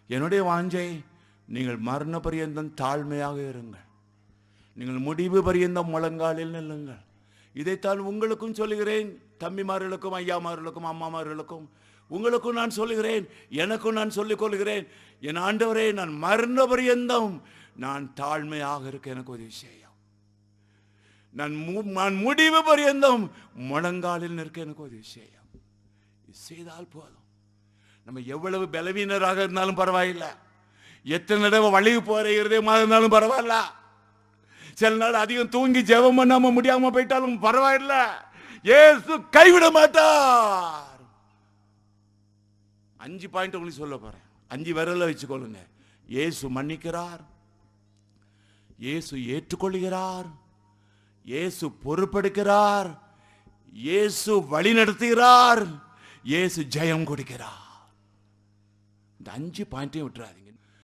என்னுடைய வாஞ்சை நீங்கள் மரண பரியந்தம் தாழ்மையாக இருங்கள் நீங்கள் முடிவு பரியந்தம் முழங்காலில் நில்லுங்கள் இதைத்தான் உங்களுக்கும் சொல்லுகிறேன் தம்பிமார்களுக்கும் ஐயாமார்களுக்கும் அம்மாமார்களுக்கும் உங்களுக்கும் நான் சொல்லுகிறேன் எனக்கும் நான் சொல்லிக் கொள்கிறேன் என் ஆண்டவரே நான் மரண பரியந்தம் நான் தாழ்மையாக இருக்க எனக்கு உதவி செய்யும் நான் மு- நான் முடிவு பரியந்தம் முழங்காலில் நிற்க எனக்கு உதவி செய்யும் இது செய்தால் போதும் நம்ம எவ்வளவு பலவீனராக இருந்தாலும் பரவாயில்லை எத்தனை தடவை வழிக்கு போற இருதயமாக இருந்தாலும் பரவாயில்ல சில நாள் அதிகம் தூங்கி ஜெபம் பண்ணாம முடியாம போயிட்டாலும் பரவாயில்ல இயேசு கைவிட மாட்டார் அஞ்சு பாயிண்ட் உங்களுக்கு சொல்ல போறேன் அஞ்சு விரல்ல வச்சுக்கொள்ளுங்க இயேசு மன்னிக்கிறார் இயேசு ஏற்றுக்கொள்கிறார் இயேசு பொறுப்பெடுக்கிறார் இயேசு வழி நடத்துகிறார் இயேசு ஜெயம் கொடுக்கிறார் இந்த அஞ்சு பாயிண்ட்டையும் விட்டுறாதீங்க